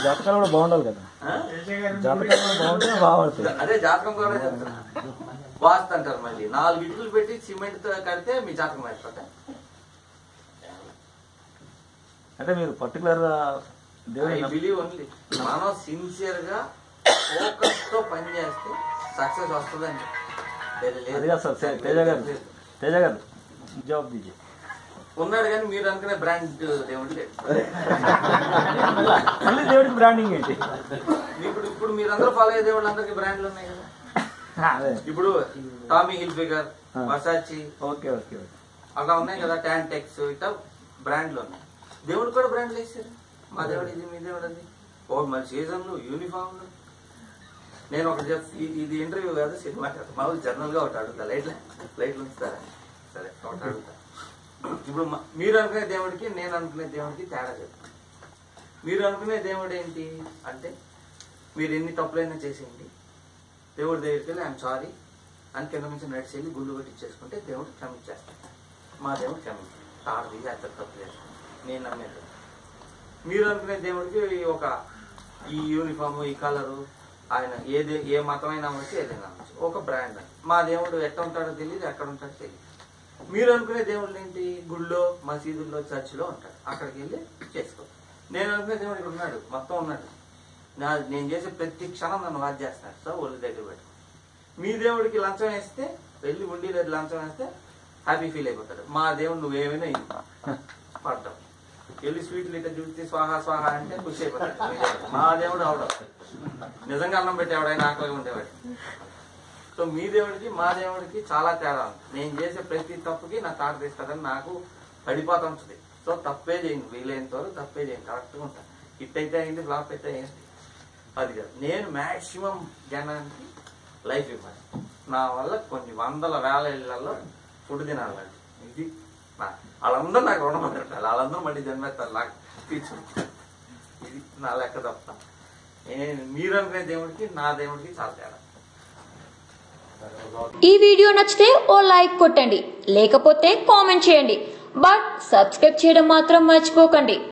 జాతకాలు కూడా బాగుండాలి కదా ఆ? జాతకాలు కూడా బాగుంటే బాగుపడుతుంది అదే జాతకం కూడా చెప్తున్నా వాస్తు అంటారు మళ్ళీ నాలుగు ఇటుకలు పెట్టి సిమెంట్ తో కడితే మీ జాతకం అయిపోతా అంటే మీరు పర్టికులర్ దేవుని ఐ నమ్మ- బిలీవ్ ఓన్లీ మనం సిన్సియర్ గా ఫోకస్ తో పని చేస్తే సక్సెస్ వస్తుందండి లేదు, లేదు. అది కాదు సార్ సే- తేజ గారు తేజ గారు జాబ్ దీజీ ఉన్నాడు కానీ మీరు అనుకునే బ్రాండ్ దేవుడు లేదు మళ్ళీ దేవుడికి బ్రాండింగ్ ఏంటి ఇప్పుడు ఇప్పుడు మీరందరూ ఫాలో అయ్యే దేవుళ్ళు అందరికి బ్రాండ్లు ఉన్నాయి కదా అదే ఇప్పుడు Tommy Hilfiger Versace okay okay okay అలా ఉన్నాయి కదా ట్యాంటెక్స్ ఇట్లా బ్రాండ్లు ఉన్నాయి దేవుడు కూడా బ్రాండ్లు వేసారు మా దేవుడు ఇది మీ దేవుడు అది ఓ మన సీజన్లు యూనిఫామ్లు నేను ఒకటి చెప్ ఇది- ఇది ఇంటర్వ్యూ కాదు సినిమా కాదు మామూలు జనరల్ గా ఒకటి అడుగుతా లైట్లు లైట్లు ఉంచుతారా సరే ఒకటి అడుగుతా ఇప్పుడు మ- మీరు అనుకునే దేవుడికి నేను అనుకునే దేవుడికి తేడా చెప్తాను మీరు అనుకునే దేవుడు ఏంటి అంటే మీరు ఎన్ని తప్పులైనా చేసేయండి దేవుడి దగ్గరికి వెళ్ళి ఐఎమ్ సారీ అని కింద నుంచి నడిచి వెళ్ళి గుళ్ళు పెట్టి చేసుకుంటే దేవుడు క్షమించేస్తాడు మా దేవుడు క్షమించాడు తాడు అక్కడ తప్పు చేస్తాను నేను నమ్మేది మీరు అనుకునే దేవుడికి ఈ ఒక ఈ యూనిఫామ్ ఈ కలరు ఆయన ఏది ఏ మతమైనా అవ్వచ్చు ఏదైనా అవ్వచ్చు ఒక బ్రాండ్ మా దేవుడు ఎట్ట ఉంటాడో తెలియదు ఎక్కడ ఉంటాడో తెలియదు మీరు అనుకునే దేవుళ్ళు ఏంటి గుళ్ళో మసీదుల్లో చర్చిలో ఉంటాడు అక్కడికి వెళ్ళి చేసుకో నేను అనుకునే దేవుడు ఇక్కడ ఉన్నాడు మొత్తం ఉన్నాడు నా నేను చేసే ప్రతి క్షణం నన్ను వాచ్ చేస్తున్నాడు సో ఒళ్ళు దగ్గర పెట్టుకో మీ దేవుడికి లంచం వేస్తే వెళ్ళి ఉండి లేదు లంచం వేస్తే హ్యాపీ ఫీల్ అయిపోతాడు మా దేవుడు నువ్వేమైనా ఇవ్వు. పడ్డావు వెళ్ళి స్వీట్లు ఇట్లా చూస్తే స్వాహ స్వాహ అంటే ఖుషి అయిపోతాడు మీ దేవుడు. మా దేవుడు అవడం నిజంగా అన్నం పెట్టి ఎవడైనా ఆకలిగా ఉండేవాడు సో మీ దేవుడికి మా దేవుడికి చాలా తేడా ఉంది నేను చేసే ప్రతి తప్పుకి నా తాట తీస్తుందని నాకు పడిపోతా ఉంటుంది సో తప్పే చేయండి వీలైనంత వరకు తప్పే చేయండి కరెక్ట్గా ఉంటాను హిట్ అయితే అయింది ఫ్లాప్ అయితే అయింది అది కాదు నేను మాక్సిమం జనానికి లైఫ్ ఇవ్వాలి నా వల్ల కొన్ని వందల వేల ఇళ్లలో ఫుడ్ తినాలండి ఇది నా వాళ్ళందరూ నాకు రుణం పెట్టాలి వాళ్ళందరూ మళ్ళీ జన్మెత్తారు నాకు తీర్చు ఇది నా లెక్క తప్ప నేను మీరు అనుకునే దేవుడికి నా దేవుడికి చాలా తేడా ఈ వీడియో నచ్చితే ఓ లైక్ కొట్టండి లేకపోతే కామెంట్ చేయండి బట్ సబ్స్క్రైబ్ చేయడం మాత్రం మర్చిపోకండి